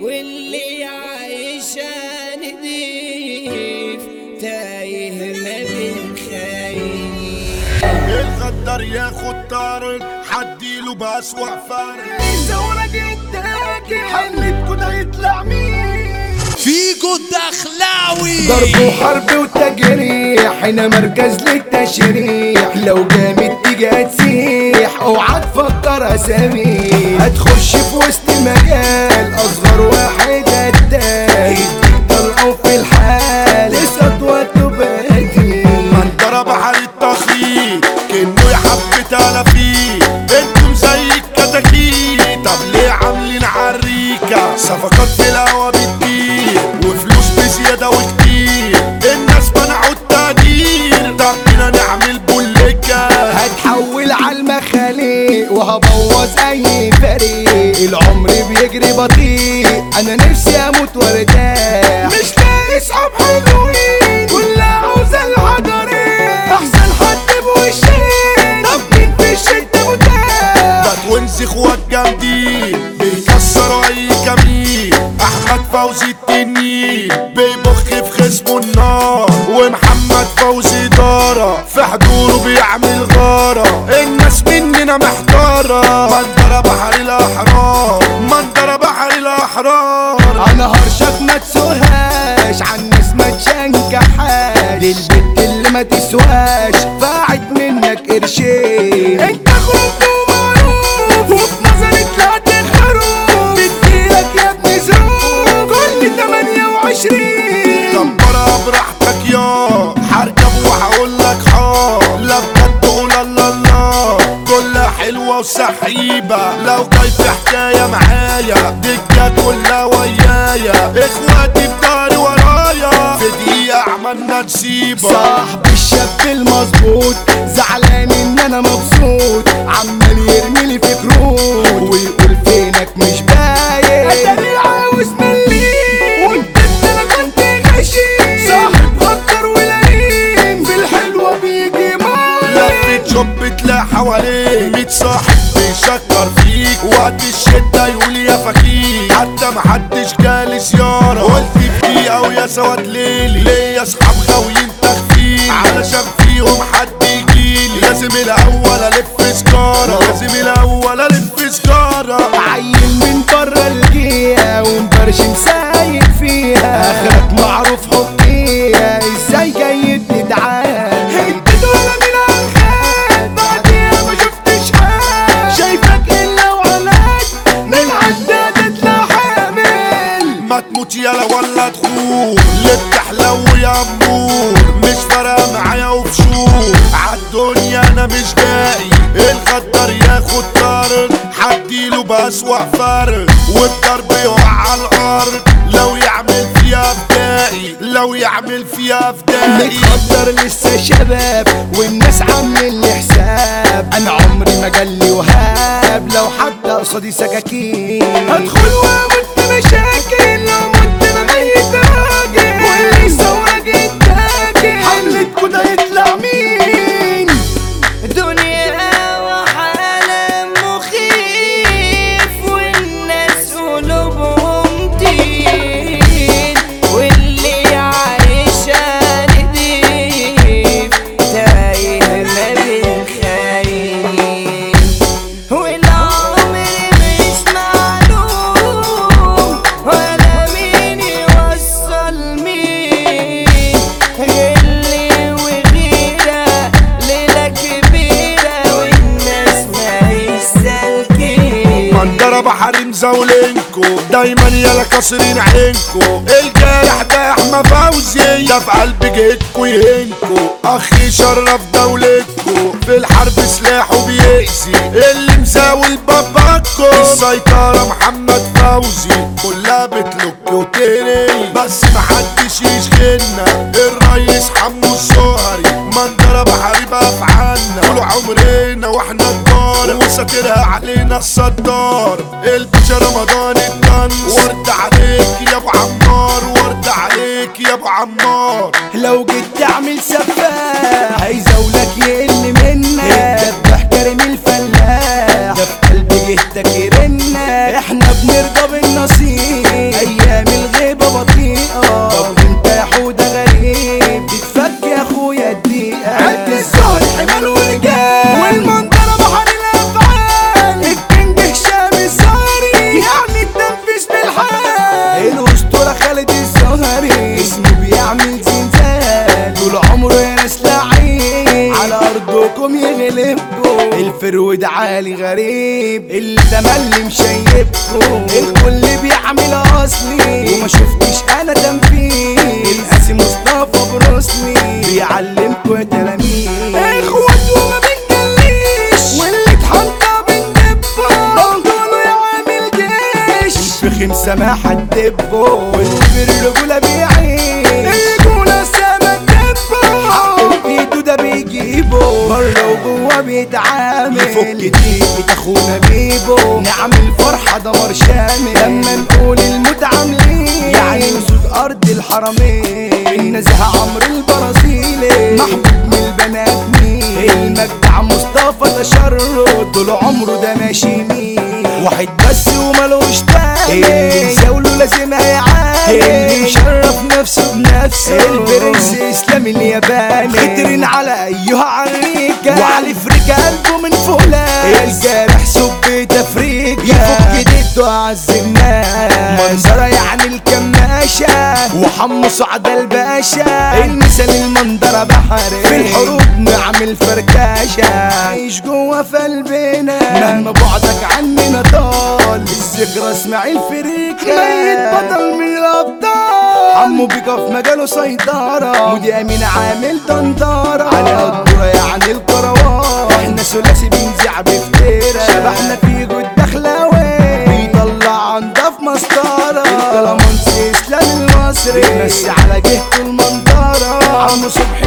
واللي عايشة نضيف تايه ما بين خايف الغدار ياخد طارق حديله بأسوأ فرق الزورة جدك حلتكوا ده يطلع مين فيجو الدخلاوي ضرب وحرب وتجريح هنا مركز للتشريح لو جامد تيجي هتسيح اوعى تفكر اسامي هتخش في وسط المجال اصغر واحد هتاه يديك طلقه في الحال اسقط وتبادل من ضرب بحر التخيط كأنه يحب تلافيت انتم زي الكتاكيت طب ليه عاملين عريكة صفقات في الهوا بتطير وفلوس بزيادة وكتير الناس منعوا التقدير طب بينا نعمل بوليكة هتحول على المخاليق وهبوظ اي فريق العمر بيجري بطيء انا نفسي اموت وارتاح مش لاقي صحاب حلوين كلها عاوزه الحضرين احسن حد بوشين طب مين في الشده متاح ده توينز اخوات جامدين بيكسروا اي كمين احمد فوزي التنين بيبخ في خصمه النار ومحمد فوزي دارة في حضوره بيعمل غارة الناس مننا محتارة منظرة بحر الاحرار منظرة بحر الاحرار انا هرشك ما تسوهاش عالناس ما تشنكحاش للبنت اللي ما تسواش فاعد منك قرشين انت اخوك ومعروف وفي نظري طلعت خروف بديلك يا ابني ظروف كل 28 دبرها براحتك يا هركب وهقول لك حار لا بجد قول الله الله كلها حلوة وسحيبة لو جاي في حكاية معايا دكة كلها ويايا اخواتي بداري ورايا في دقيقة عملنا نسيبة صاحب الشاب المظبوط زعلان ان انا مبسوط عمال يرميلي في كروت ويقول فينك مش باين اتاري عاوز مليم وانت انا كنت غشيم صاحب هكر ولئيم في الحلوة بيجي معايا لفة شوب تلاقي حواليك ميت صاحب بيشكر فيك وقت الشدة يقول يا فكيك حتى محدش جالي زيارة قلت في دقيقة ويا سواد ليلي ليا اصحاب غاويين تخفيل علشان فيهم حد يجيلي لازم الاول الف سجارة لازم الاول الف سجارة عيل من برا الجية ومبرشم سايق فيها اخرك معروف حقية ازاي جاي تدعان انت ولا من الخير بعديها ما شفتش حاجة شايفك الا وعلاك من عداد تطلع حامل ما تموت يالا ولا تخون اللي بتحلو يا امور مش فارقه معايا وبشوف عالدنيا انا مش باقي الغدار ياخد طارق حديله بأسوأ فرق والضرب يقع على الارض لو يعمل فيها فدائي لو يعمل فيها فدائي متقدر لسه شباب والناس عاملين لي حساب انا عمري ما جالي وهاب لو حتى قصادي سكاكين هدخل واموت مشاكل لو مت انا ميت راجل واللي يسوق التاجر حملتكوا ده يطلع مين دنيا وعالم مخيف والناس قلوبهم تين واللي عايشة نضيف تايه ما بين خاين والعمر مش معلوم ولا مين يوصل مين غلي وغيرة ليلة كبيرة والناس ما يسالكين منظرة بحر مزاولينكو دايما يالا كاسرين عينكو الجارح ده احمى فوزي ده في قلب جيتكو يهنكو اخي شرف دولتكو في الحرب سلاحه بيأذي اللي مزاول باباكو السيطرة محمد فوزي كلها بتلوك وتري بس محدش يشغلنا الريس حمو الزهري منظرة بحري بقى في عنا طول عمرنا واحنا كبار وساترها علينا الصدار الباشا رمضان الطنس ورد عليك يا ابو عمار ورد عليك يا ابو عمار لو جيت تعمل سفاح هيزولك يقل منك دبح كريم الفلاح ده في قلب جهتك يرنك احنا بنرضى بالنصيب برود عالي غريب اللي تملي مشيبكم الكل بيعمل اصلي وما شفتش انا تنفيذ القاسي مصطفى بروسلي بيعلمكوا يا تلاميذ اخوات وما بنجليش واللي اتحطى بندبه ضغطونه يعمل جيش في خمسة ما حدبه واللي بالرجولة بيعيش الرجولة سما تدبه حقه بايده ده بيجيبه بره وجوه بيتعامل يفك ديك اخونا بيبو نعمل فرحة دمر شامل لما نقول الموت عاملين يعني اسود ارض الحرمين النزهة عمرو البرازيلي محبوب من البنات مين المجدع مصطفى تشرد طول عمره ده ماشي مين واحد بس وملوش تاني اللي مساوله لازم هيعاني اللي مشرف نفسه بنفسه البرنس اسلام الياباني خطرين على ايها عريكة وعلي فريكة قلبه من فولاذ الجارح سب تفريكة يفك ديته اعز الناس منظرة يعني الكماشة وحمو سعد الباشا المثال المنظرة بحري في الحروب نعمل فركاشة عيش جوه في قلبنا مهما بعدك عننا طال الذكرى اسماعيل فريكة ميت بطل من الابطال عمو بيكا في مجاله سيطرة مودي امين عامل دندرة على الدورة يعني الكروان احنا ثلاثي بنزيع بفتيرة شبحنا في جود دخلاوي بيطلع انضف مسطرة الكلامانسي اسلام المصري بيمسي على جهة المنطرة عمو صبحي